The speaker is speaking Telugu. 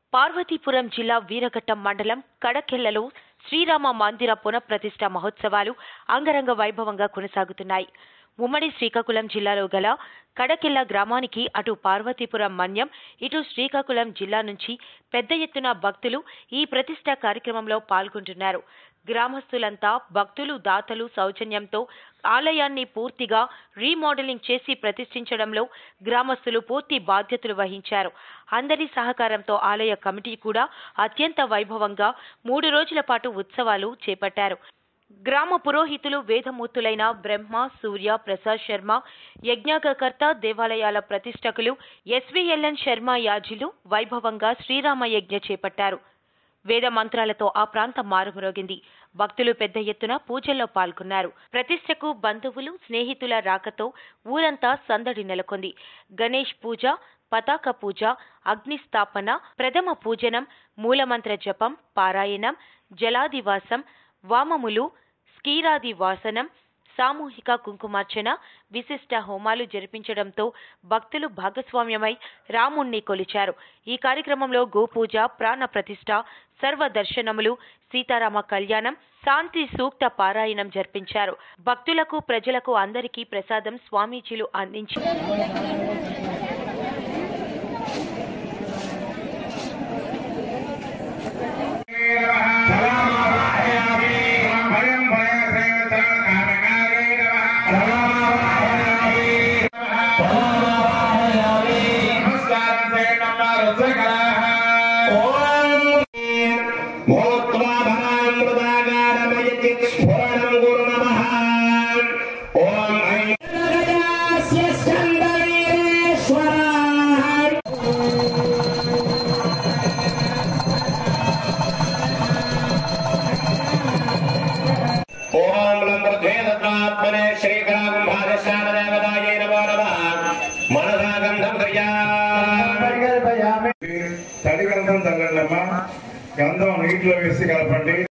పార్వతీపురం జిల్లా వీరఘట్టం మండలం కడకెళ్లలో శ్రీరామ మందిర పునఃప్రతిష్ఠ మహోత్సవాలు అంగరంగ వైభవంగా కొనసాగుతున్నాయి ఉమ్మడి శ్రీకాకుళం జిల్లాలో గల కడకెళ్ల గ్రామానికి అటు పార్వతీపురం మన్యం ఇటు శ్రీకాకుళం జిల్లా నుంచి పెద్ద ఎత్తున భక్తులు ఈ ప్రతిష్ఠ కార్యక్రమంలో పాల్గొంటున్నారు గ్రామస్తులంతా భక్తులు దాతలు సౌజన్యంతో ఆలయాన్ని పూర్తిగా రీమోడలింగ్ చేసి ప్రతిష్ఠించడంలో గ్రామస్తులు పూర్తి బాధ్యతలు వహించారు అందరి సహకారంతో ఆలయ కమిటీ కూడా అత్యంత వైభవంగా మూడు రోజుల పాటు ఉత్సవాలు చేపట్టారు గ్రామ పురోహితులు వేదమూర్తులైన బ్రహ్మ సూర్య ప్రసాద్ శర్మ యజ్ఞాకర్త దేవాలయాల ప్రతిష్టకులు ఎస్విఎల్ఎన్ శర్మ యాజులు వైభవంగా శ్రీరామ యజ్ఞ చేపట్టారు వేద మంత్రాలతో ఆ ప్రాంతం మారుమ్రోగింది భక్తులు పెద్ద ఎత్తున పూజల్లో పాల్గొన్నారు ప్రతిష్టకు బంధువులు స్నేహితుల రాకతో ఊరంతా సందడి నెలకొంది గణేష్ పూజ పతాక పూజ అగ్ని స్థాపన ప్రథమ పూజనం మూలమంత్ర జపం పారాయణం జలాదివాసం వామములు స్కీరాది వాసనం సామూహిక కుంకుమార్చన విశిష్ట హోమాలు జరిపించడంతో భక్తులు భాగస్వామ్యమై రాముణ్ణి కొలిచారు ఈ కార్యక్రమంలో గోపూజ ప్రాణ ప్రతిష్ఠ సర్వ దర్శనములు సీతారామ కళ్యాణం శాంతి సూక్త పారాయణం జరిపించారు భక్తులకు ప్రజలకు అందరికీ ప్రసాదం స్వామీజీలు అందించి ఓం లంబద్వేదత్మాత్మనే శ్రీకరాంభాదశానదేవతాయై నమో నమః మనసా గంధం క్రియా తడి గంధం చల్లండి అమ్మా గంధం నీటిలో వేసి కలపండి